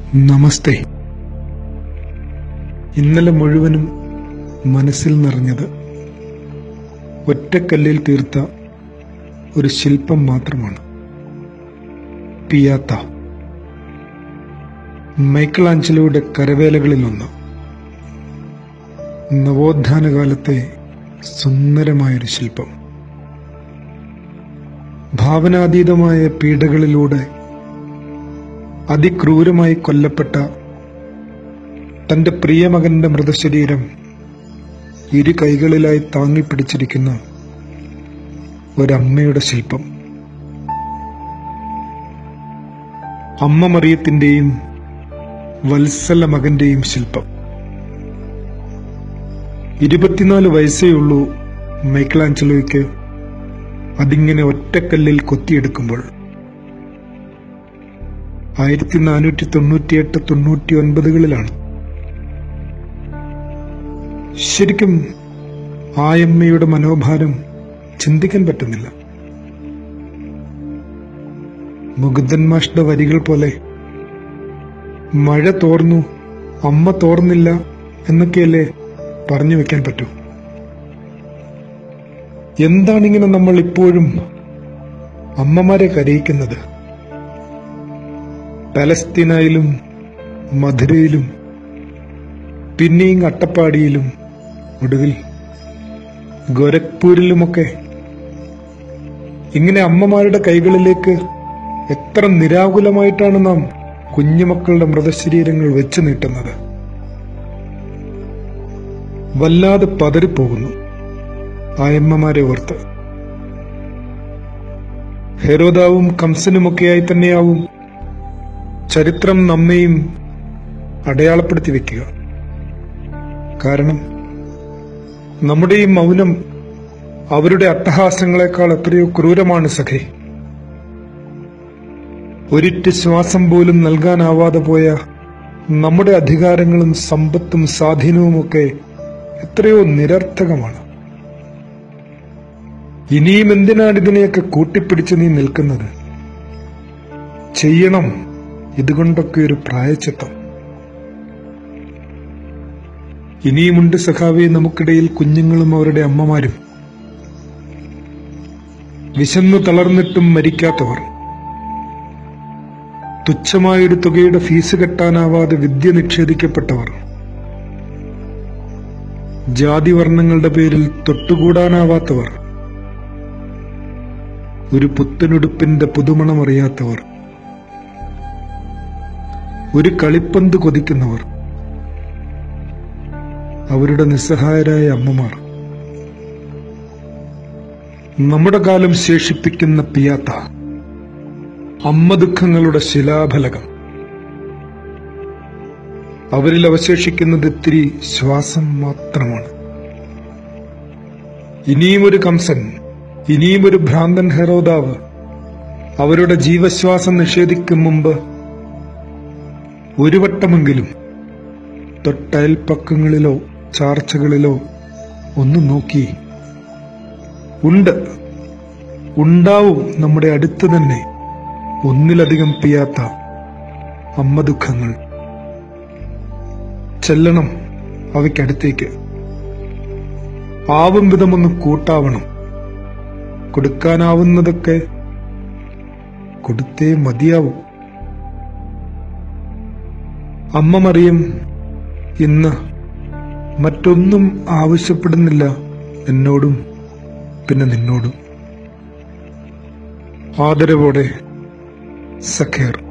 നമസ്തേ ഇന്നലെ മുഴുവനും മനസ്സിൽ നിറഞ്ഞത് ഒറ്റക്കല്ലിൽ തീർത്ത ഒരു ശില്പം മാത്രമാണ് പിയാത്ത മൈക്കിൾ ആഞ്ചലോയുടെ കരവേലകളിലൊന്ന് നവോത്ഥാന കാലത്തെ സുന്ദരമായൊരു ശില്പം ഭാവനാതീതമായ പീഡകളിലൂടെ അതിക്രൂരമായി കൊല്ലപ്പെട്ട തന്റെ പ്രിയമകന്റെ മൃതശരീരം ഇരു കൈകളിലായി താങ്ങിപ്പിടിച്ചിരിക്കുന്ന ഒരമ്മയുടെ ശില്പം അമ്മ മറിയത്തിന്റെയും വത്സല മകന്റെയും ശില്പം ഇരുപത്തിനാല് വയസ്സേ ഉള്ളൂ മൈക്കിളാഞ്ചലോയ്ക്ക് അതിങ്ങനെ ഒറ്റക്കല്ലിൽ കൊത്തിയെടുക്കുമ്പോൾ ആയിരത്തി നാനൂറ്റി തൊണ്ണൂറ്റിയെട്ട് തൊണ്ണൂറ്റി ഒൻപതുകളിലാണ് ശരിക്കും ആയമ്മയുടെ മനോഭാരം ചിന്തിക്കാൻ പറ്റുന്നില്ല മുകുന്ദൻ മാഷ്ടെ വരികൾ പോലെ മഴ തോർന്നു അമ്മ തോർന്നില്ല എന്നൊക്കെയല്ലേ പറഞ്ഞു വെക്കാൻ പറ്റൂ എന്താണിങ്ങനെ നമ്മൾ ഇപ്പോഴും അമ്മമാരെ കരയിക്കുന്നത് പലസ്തീനായിലും മധുരയിലും പിന്നെയും അട്ടപ്പാടിയിലും ഒടുവിൽ ഗോരഖ്പൂരിലുമൊക്കെ ഇങ്ങനെ അമ്മമാരുടെ കൈകളിലേക്ക് എത്ര നിരാകുലമായിട്ടാണ് നാം കുഞ്ഞുമക്കളുടെ മൃതശരീരങ്ങൾ വെച്ചു നീട്ടുന്നത് വല്ലാതെ പതറിപ്പോകുന്നു ആയമ്മമാരെ ഓർത്ത് ഹെരോദാവും കംസനുമൊക്കെയായി തന്നെയാവും ചരിത്രം നമ്മെയും അടയാളപ്പെടുത്തി വെക്കുക കാരണം നമ്മുടെ ഈ മൗനം അവരുടെ അട്ടഹാസങ്ങളെക്കാൾ എത്രയോ ക്രൂരമാണ് സഖേ ഒരിറ്റ് ശ്വാസം പോലും നൽകാനാവാതെ പോയ നമ്മുടെ അധികാരങ്ങളും സമ്പത്തും സ്വാധീനവുമൊക്കെ എത്രയോ നിരർത്ഥകമാണ് ഇനിയും എന്തിനാണ് ഇതിനെയൊക്കെ കൂട്ടിപ്പിടിച്ച് നീ നിൽക്കുന്നത് ചെയ്യണം ഇതുകൊണ്ടൊക്കെ ഒരു പ്രായച്ചിത്തം ഇനിയുമുണ്ട് സഖാവെ നമുക്കിടയിൽ കുഞ്ഞുങ്ങളും അവരുടെ അമ്മമാരും വിശന്നു തളർന്നിട്ടും മരിക്കാത്തവർ തുച്ഛമായൊരു തുകയുടെ ഫീസ് കെട്ടാനാവാതെ വിദ്യ നിഷേധിക്കപ്പെട്ടവർ ജാതിവർണ്ണങ്ങളുടെ പേരിൽ തൊട്ടുകൂടാനാവാത്തവർ ഒരു പുത്തനുടുപ്പിന്റെ പുതുമണമറിയാത്തവർ ഒരു കളിപ്പന്ത് കൊതിക്കുന്നവർ അവരുടെ നിസ്സഹായരായ അമ്മമാർ നമ്മുടെ കാലം ശേഷിപ്പിക്കുന്ന പിയാത്ത അമ്മ ദുഃഖങ്ങളുടെ ശിലാഫലകം അവരിൽ അവശേഷിക്കുന്നത് ഇത്തിരി ശ്വാസം മാത്രമാണ് ഇനിയും ഒരു കംസൻ ഇനിയും ഒരു ഭ്രാന്തൻ ഹെറോദാവ് അവരുടെ ജീവശ്വാസം നിഷേധിക്കും മുമ്പ് ഒരു വട്ടമെങ്കിലും തൊട്ടയൽപ്പക്കങ്ങളിലോ ചാർച്ചകളിലോ ഒന്ന് നോക്കി ഉണ്ട് ഉണ്ടാവും നമ്മുടെ അടുത്ത് തന്നെ ഒന്നിലധികം പിയാത്ത അമ്മ ദുഃഖങ്ങൾ ചെല്ലണം അവയ്ക്കടുത്തേക്ക് ആവും വിധമൊന്ന് കൂട്ടാവണം കൊടുക്കാനാവുന്നതൊക്കെ കൊടുത്തേ മതിയാവും അമ്മ മറിയം ഇന്ന് മറ്റൊന്നും ആവശ്യപ്പെടുന്നില്ല എന്നോടും പിന്നെ നിന്നോടും ആദരവോടെ സഖേർ